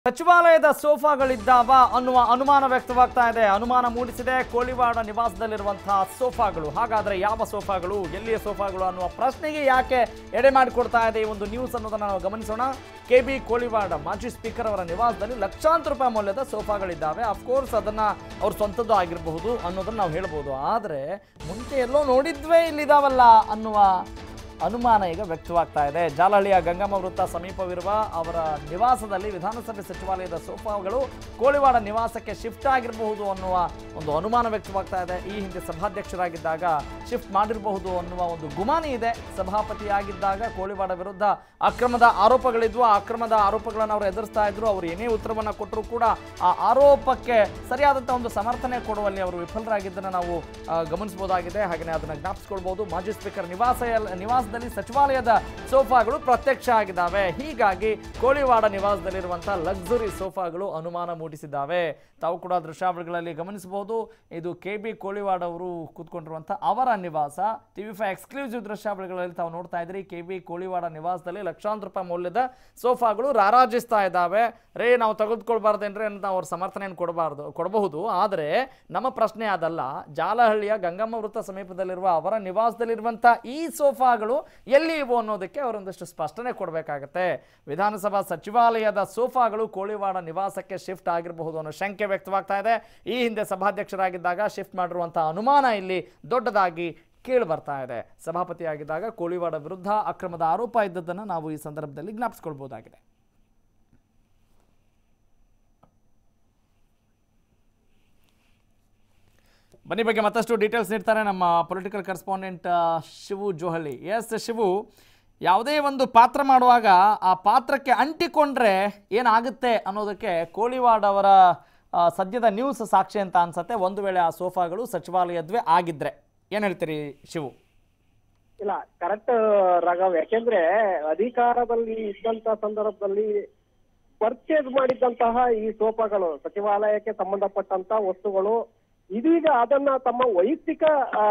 ಸಚಿವಾಲಯದ ಸೋಫಾಗಳಿದ್ದಾವ ಅನ್ನುವ ಅನುಮಾನ ವ್ಯಕ್ತವಾಗ್ತಾ ಇದೆ ಅನುಮಾನ ಮೂಡಿಸಿದೆ ಕೋಳಿವಾಡ ನಿವಾಸದಲ್ಲಿರುವಂತಹ ಸೋಫಾಗಳು ಹಾಗಾದ್ರೆ ಯಾವ ಸೋಫಾಗಳು ಎಲ್ಲಿಯ ಸೋಫಾಗಳು ಅನ್ನುವ ಪ್ರಶ್ನೆಗೆ ಯಾಕೆ ಎಡೆ ಮಾಡಿಕೊಡ್ತಾ ಇದೆ ಈ ಒಂದು ನ್ಯೂಸ್ ಅನ್ನೋದನ್ನ ನಾವು ಗಮನಿಸೋಣ ಕೆ ಬಿ ಕೋಳಿವಾಡ ಮಾಜಿ ಸ್ಪೀಕರ್ ಅವರ ನಿವಾಸದಲ್ಲಿ ಲಕ್ಷಾಂತರ ರೂಪಾಯಿ ಮೌಲ್ಯದ ಸೋಫಾಗಳಿದ್ದಾವೆ ಅಫ್ಕೋರ್ಸ್ ಅದನ್ನ ಅವ್ರ ಸ್ವಂತದ್ದು ಆಗಿರಬಹುದು ಅನ್ನೋದನ್ನ ನಾವು ಹೇಳ್ಬೋದು ಆದರೆ ಮುಂಚೆ ಎಲ್ಲೋ ನೋಡಿದ್ವೇ ಇಲ್ಲಿದಾವಲ್ಲ ಅನ್ನುವ ಅನುಮಾನ ಈಗ ವ್ಯಕ್ತವಾಗ್ತಾ ಇದೆ ಜಾಲಹಳ್ಳಿಯ ಗಂಗಮ್ಮ ವೃತ್ತ ಸಮೀಪವಿರುವ ಅವರ ನಿವಾಸದಲ್ಲಿ ವಿಧಾನಸಭೆ ಸಚಿವಾಲಯದ ಸೋಫಾಗಳು ಕೋಳಿವಾಡ ನಿವಾಸಕ್ಕೆ ಶಿಫ್ಟ್ ಆಗಿರಬಹುದು ಅನ್ನುವ ಒಂದು ಅನುಮಾನ ವ್ಯಕ್ತವಾಗ್ತಾ ಇದೆ ಈ ಹಿಂದೆ ಸಭಾಧ್ಯಕ್ಷರಾಗಿದ್ದಾಗ ಶಿಫ್ಟ್ ಮಾಡಿರಬಹುದು ಅನ್ನುವ ಒಂದು ಗುಮಾನಿ ಇದೆ ಸಭಾಪತಿಯಾಗಿದ್ದಾಗ ಕೋಳಿವಾಡ ವಿರುದ್ಧ ಅಕ್ರಮದ ಆರೋಪಗಳಿದ್ವು ಆ ಅಕ್ರಮದ ಆರೋಪಗಳನ್ನು ಅವರು ಎದುರಿಸ್ತಾ ಇದ್ರು ಅವರು ಏನೇ ಉತ್ತರವನ್ನು ಕೊಟ್ಟರು ಕೂಡ ಆ ಆರೋಪಕ್ಕೆ ಸರಿಯಾದಂಥ ಒಂದು ಸಮರ್ಥನೆ ಕೊಡುವಲ್ಲಿ ಅವರು ವಿಫಲರಾಗಿದ್ದನ್ನು ನಾವು ಆ, ಗಮನಿಸಬಹುದಾಗಿದೆ ಹಾಗೆಯೇ ಅದನ್ನು ಜ್ಞಾಪಿಸ್ಕೊಳ್ಬಹುದು ಮಾಜಿ ಸ್ಪೀಕರ್ ನಿವಾಸ ನಿವಾಸದಲ್ಲಿ ಸಚಿವಾಲಯದ ಸೋಫಾಗಳು ಪ್ರತ್ಯಕ್ಷ ಆಗಿದ್ದಾವೆ ಹೀಗಾಗಿ ಕೋಳಿವಾಡ ನಿವಾಸದಲ್ಲಿರುವಂತಹ ಲಕ್ಸುರಿ ಸೋಫಾಗಳು ಅನುಮಾನ ಮೂಡಿಸಿದ್ದಾವೆ ತಾವು ಕೂಡ ದೃಶ್ಯಾವಳಿಗಳಲ್ಲಿ ಗಮನಿಸಬಹುದು ಇದು ಕೆ ಬಿ ಕೋಳಿವಾಡ ಅವರು ಕೂತ್ಕೊಂಡಿರುವಂತಹ ಅವರ ನಿವಾಸ ಟಿವಿ ಫೈ ಎಕ್ಸ್ಕ್ಲೂಸಿವ್ ದೃಶ್ಯಾವಳಿಗಳಲ್ಲಿ ತಾವು ನೋಡ್ತಾ ಇದ್ರಿ ಕೆ ಬಿ ಕೋಳಿವಾಡ ನಿವಾಸದಲ್ಲಿ ಲಕ್ಷಾಂತರ ರೂಪಾಯಿ ಮೌಲ್ಯದ ಸೋಫಾಗಳು ರಾರಾಜಿಸ್ತಾ ಇದ್ದಾವೆ ರೇ ನಾವು ತೆಗೆದುಕೊಳ್ಬಾರ್ದೇನ್ರಿ ಅಂತ ಅವ್ರ ಸಮರ್ಥನೆಯನ್ನು ಕೊಡಬಾರ್ದು ಕೊಡಬಹುದು ಆದರೆ ನಮ್ಮ ಪ್ರಶ್ನೆ ಅದಲ್ಲ ಜಾಲಹಳ್ಳಿಯ ಗಂಗಮ್ಮ ವೃತ್ತ ಸಮೀಪದಲ್ಲಿರುವ ಅವರ ನಿವಾಸದಲ್ಲಿರುವಂಥ ಈ ಸೋಫಾಗಳು ಎಲ್ಲಿ ಇವು ಅನ್ನೋದಕ್ಕೆ ಅವರೊಂದಷ್ಟು ಸ್ಪಷ್ಟನೆ ಕೊಡಬೇಕಾಗತ್ತೆ ವಿಧಾನಸಭಾ ಸಚಿವಾಲಯದ ಸೋಫಾಗಳು ಕೋಳಿವಾಡ ನಿವಾಸಕ್ಕೆ ಶಿಫ್ಟ್ ಆಗಿರಬಹುದು ಅನ್ನೋ ಶಂಕೆ ವ್ಯಕ್ತವಾಗ್ತಾ ಇದೆ ಈ ಹಿಂದೆ ಸಭಾಧ್ಯಕ್ಷರಾಗಿದ್ದಾಗ ಶಿಫ್ಟ್ ಮಾಡಿರುವಂಥ ಅನುಮಾನ ಇಲ್ಲಿ ದೊಡ್ಡದಾಗಿ ಕೇಳಿ ಬರ್ತಾ ಇದೆ ಸಭಾಪತಿಯಾಗಿದ್ದಾಗ ಕೋಳಿವಾಡ ವಿರುದ್ಧ ಅಕ್ರಮದ ಆರೋಪ ಇದ್ದದ್ದನ್ನು ನಾವು ಈ ಸಂದರ್ಭದಲ್ಲಿ ಜ್ಞಾಪಿಸ್ಕೊಳ್ಬಹುದಾಗಿದೆ ಬನ್ನಿ ಬಗ್ಗೆ ಮತ್ತಷ್ಟು ಡೀಟೇಲ್ಸ್ ನೀಡ್ತಾರೆ ನಮ್ಮ political correspondent Shivu Johalli yes Shivu ಯಾವುದೇ ಒಂದು ಪಾತ್ರ ಮಾಡುವಾಗ ಆ ಪಾತ್ರಕ್ಕೆ ಅಂಟಿಕೊಂಡ್ರೆ ಏನಾಗುತ್ತೆ ಅನ್ನೋದಕ್ಕೆ ಕೋಳಿವಾಡ್ ಅವರ ಆ, ಸದ್ಯದ ನ್ಯೂಸ್ ಸಾಕ್ಷಿ ಅಂತ ಅನ್ಸತ್ತೆ ಒಂದು ವೇಳೆ ಆ ಸೋಫಾಗಳು ಸಚಿವಾಲಯದ್ವೇ ಆಗಿದ್ರೆ ಏನು ಹೇಳ್ತೀರಿ ಶಿವು ಇಲ್ಲ ಕರೆಕ್ಟ್ ರಾಘವ್ ಯಾಕೆಂದ್ರೆ ಅಧಿಕಾರದಲ್ಲಿ ಇದ್ದಂತ ಸಂದರ್ಭದಲ್ಲಿ ಪರ್ಚೇಸ್ ಮಾಡಿದ್ದಂತಹ ಈ ಸೋಫಾಗಳು ಸಚಿವಾಲಯಕ್ಕೆ ಸಂಬಂಧಪಟ್ಟಂತ ವಸ್ತುಗಳು ಇದೀಗ ಅದನ್ನ ತಮ್ಮ ವೈಯಕ್ತಿಕ ಆ,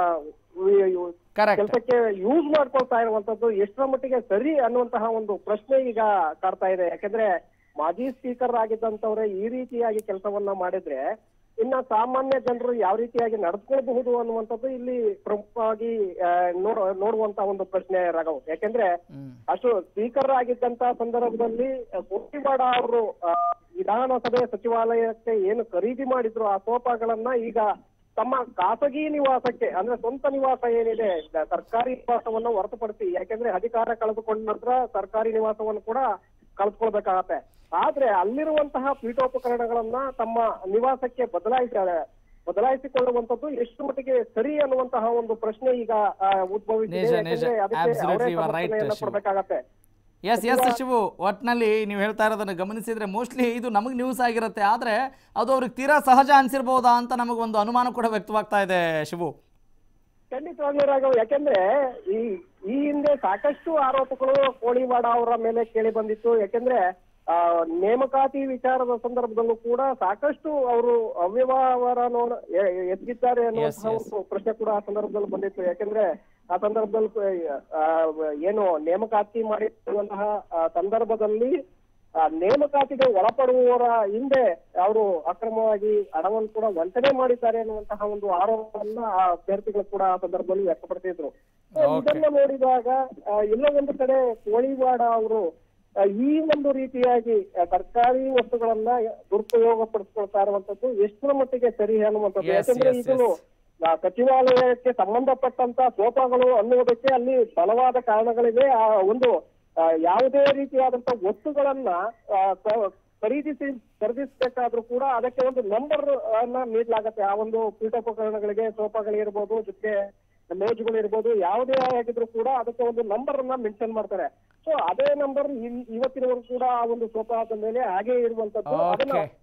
ವಿ- ವಿ- ಕರೆಕ್ಟ್ ಕೆಲಸಕ್ಕೆ ಯೂಸ್ ಮಾಡ್ಕೊಳ್ತಾ ಇರುವಂತದ್ದು ಎಷ್ಟರ ಮಟ್ಟಿಗೆ ಸರಿ ಅನ್ನುವಂತಹ ಒಂದು ಪ್ರಶ್ನೆ ಈಗ ಕಾಡ್ತಾ ಇದೆ ಯಾಕಂದ್ರೆ ಮಾಜಿ ಸ್ಪೀಕರ್ ಆಗಿದ್ದಂತವ್ರೆ ಈ ರೀತಿಯಾಗಿ ಕೆಲಸವನ್ನ ಮಾಡಿದ್ರೆ ಇನ್ನ ಸಾಮಾನ್ಯ ಜನರು ಯಾವ ರೀತಿಯಾಗಿ ನಡ್ಕೊಳ್ಬಹುದು ಅನ್ನುವಂಥದ್ದು ಇಲ್ಲಿ ಪ್ರಮುಖವಾಗಿ ಆ, ನೋಡ ನೋಡುವಂತ ಒಂದು ಪ್ರಶ್ನೆ ರಾಘವ್ ಯಾಕೆಂದ್ರೆ ಹ್ಮ್ ಅಷ್ಟು ಸ್ಪೀಕರ್ ಆಗಿದ್ದಂತ ಸಂದರ್ಭದಲ್ಲಿ ಕೋಟಿವಾಡ ಅವರು ವಿಧಾನಸಭೆ ಸಚಿವಾಲಯಕ್ಕೆ ಏನು ಖರೀದಿ ಮಾಡಿದ್ರು ಆ ಸೋಫಾಗಳನ್ನ ಈಗ ತಮ್ಮ ಖಾಸಗಿ ನಿವಾಸಕ್ಕೆ ಅಂದ್ರೆ ಸ್ವಂತ ನಿವಾಸ ಏನಿದೆ ದ- ಸರ್ಕಾರಿ ನಿವಾಸವನ್ನ ಹೊರತುಪಡಿಸಿ ಯಾಕೆಂದ್ರೆ ಅಧಿಕಾರ ಕಳೆದುಕೊಂಡ ನಂತರ ಸರ್ಕಾರಿ ನಿವಾಸವನ್ನು ಕೂಡ ಕಳೆದುಕೊಳ್ಬೇಕಾಗತ್ತೆ ಆದ್ರೆ ಅಲ್ಲಿರುವಂತಹ ಪೀಠೋಪಕರಣಗಳನ್ನ ತಮ್ಮ ನಿವಾಸಕ್ಕೆ ಬದಲಾಯಿಸಿದ್ದಾರೆ ಬದಲಾಯಿಸಿಕೊಳ್ಳುವಂತದ್ದು ಎಷ್ಟು ಮಟ್ಟಿಗೆ ಸರಿ ಅನ್ನುವಂತಹ ಒಂದು ಪ್ರಶ್ನೆ ಈಗ ಆ, ಉದ್ಭವಿಸಿದೆ ನಿಜ, ನಿಜ. ಯಾಕೆಂದ್ರೆ ಅದಕ್ಕೆ ಅವರೇ Absolutely, you are right, ಸಮರ್ಥನೆಯನ್ನ ಶಿವು. ಕೊಡ್ಬೇಕಾಗತ್ತೆ ಎಸ್ ಎಸ್ ಶಿವು ಒಟ್ಟಿನಲ್ಲಿ ನೀವು ಹೇಳ್ತಾ ಇರೋದನ್ನು ಗಮನಿಸಿದ್ರೆ ಮೋಸ್ಟ್ಲಿ ಇದು ನಮಗೆ ನ್ಯೂಸ್ ಆಗಿರುತ್ತೆ ಆದರೆ ಅದು ಅವ್ರಿಗೆ ತೀರಾ ಸಹಜ ಅನ್ಸಿರ್ಬೋದಾ ಅಂತ ನಮಗೊಂದು ಅನುಮಾನ ಕೂಡ ವ್ಯಕ್ತವಾಗ್ತಾ ಇದೆ ಶಿವು ಖಂಡಿತವಾಗ್ಲೂ ರಾಘವ್ ಯಾಕೆಂದ್ರೆ ಈ ಈ ಹಿಂದೆ ಸಾಕಷ್ಟು ಆರೋಪಗಳು ಕೋಳಿವಾಡ ಅವರ ಮೇಲೆ ಕೇಳಿ ಬಂದಿತ್ತು ಯಾಕೆಂದ್ರೆ ಆ ನೇಮಕಾತಿ ವಿಚಾರದ ಸಂದರ್ಭದಲ್ಲೂ ಕೂಡ ಸಾಕಷ್ಟು ಅವರು ಅವ್ಯವಹಾರವನ್ನು ಎ- ಎ- ಎದ್ದಿದ್ದಾರೆ ಅನ್ನುವಂತಹ Yes, yes. ಒಂದು ಪ್ರಶ್ನೆ ಕೂಡ ಆ ಸಂದರ್ಭದಲ್ಲಿ ಬಂದಿತ್ತು ಯಾಕೆಂದ್ರೆ ಆ ಸಂದರ್ಭದಲ್ಲಿ ಆ, ಏನು ನೇಮಕಾತಿ ಮಾಡಿರುವಂತಹ ಆ ಸಂದರ್ಭದಲ್ಲಿ ಆ ನೇಮಕಾತಿಗೆ ಒಳಪಡುವವರ ಹಿಂದೆ ಅವರು ಅಕ್ರಮವಾಗಿ ಹಣವನ್ನು ಕೂಡ ವಂಚನೆ ಮಾಡಿದ್ದಾರೆ ಅನ್ನುವಂತಹ ಒಂದು ಆರೋಪವನ್ನ ಆ ಅಭ್ಯರ್ಥಿಗಳು ಕೂಡ ಆ ಸಂದರ್ಭದಲ್ಲಿ ವ್ಯಕ್ತಪಡಿಸಿದ್ರು So, Okay. ಇದನ್ನ ನೋಡಿದಾಗ ಆ, ಎಲ್ಲೋ ಒಂದು ಕಡೆ ಕೋಳಿವಾಡ ಅವರು ಆ, ಈ ಒಂದು ರೀತಿಯಾಗಿ ಆ, ಸರ್ಕಾರಿ ವಸ್ತುಗಳನ್ನ ದುರುಪಯೋಗ ಪಡಿಸ್ಕೊಳ್ತಾ ಇರುವಂತದ್ದು ಎಷ್ಟರ ಮಟ್ಟಿಗೆ ಸರಿ ಅನ್ನುವಂಥದ್ದು Yes, ಯಾಕಂದ್ರೆ yes, ಇದು yes. ಆ, ಸಚಿವಾಲಯಕ್ಕೆ ಸಂಬಂಧಪಟ್ಟಂತ ಸೋಫಾಗಳು ಅನ್ನುವುದಕ್ಕೆ ಅಲ್ಲಿ ಬಲವಾದ ಕಾರಣಗಳಿವೆ ಆ ಒಂದು ಆ, ಯಾವುದೇ ರೀತಿಯಾದಂತ ವಸ್ತುಗಳನ್ನ ಆ, ಕ- ಖರೀದಿಸಿ ಖರೀದಿಸಬೇಕಾದ್ರೂ ಕೂಡ ಅದಕ್ಕೆ ಒಂದು ನಂಬರ್ ಅನ್ನ ನೀಡಲಾಗತ್ತೆ ಆ ಒಂದು ಪೀಠೋಪಕರಣಗಳಿಗೆ ಸೋಫಾಗಳಿರ್ಬೋದು ಜೊತೆ ಮೇಜುಗಳು ಇರ್ಬೋದು ಯಾವುದೇ ಆಗಿದ್ರು ಕೂಡ ಅದಕ್ಕೆ ಒಂದು ನಂಬರ್ ಅನ್ನ ಮೆನ್ಷನ್ ಮಾಡ್ತಾರೆ ಸೊ ಅದೇ ನಂಬರ್ ಇವತ್ತಿನವರೆಗೂ ಕೂಡ ಆ ಒಂದು ಸೋಫಾದ ಮೇಲೆ ಹಾಗೆ ಇರುವಂತದ್ದು ಅದನ್ನ okay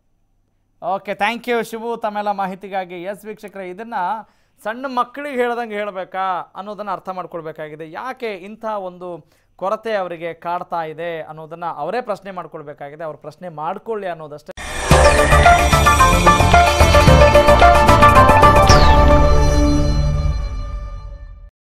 okay thank you Shivu ತಮ್ಮೆಲ್ಲ ಮಾಹಿತಿಗಾಗಿ ಎಸ್ ವೀಕ್ಷಕರೇ ಇದನ್ನ ಸಣ್ಣ ಮಕ್ಕಳಿಗೆ ಹೇಳ್ದಂಗೆ ಹೇಳಬೇಕಾ ಅನ್ನೋದನ್ನು ಅರ್ಥ ಮಾಡ್ಕೊಳ್ಬೇಕಾಗಿದೆ ಯಾಕೆ ಇಂಥ ಒಂದು ಕೊರತೆ ಅವರಿಗೆ ಕಾಡ್ತಾ ಇದೆ ಅನ್ನೋದನ್ನು ಅವರೇ ಪ್ರಶ್ನೆ ಮಾಡ್ಕೊಳ್ಬೇಕಾಗಿದೆ ಅವ್ರ ಪ್ರಶ್ನೆ ಮಾಡ್ಕೊಳ್ಳಿ ಅನ್ನೋದಷ್ಟೇ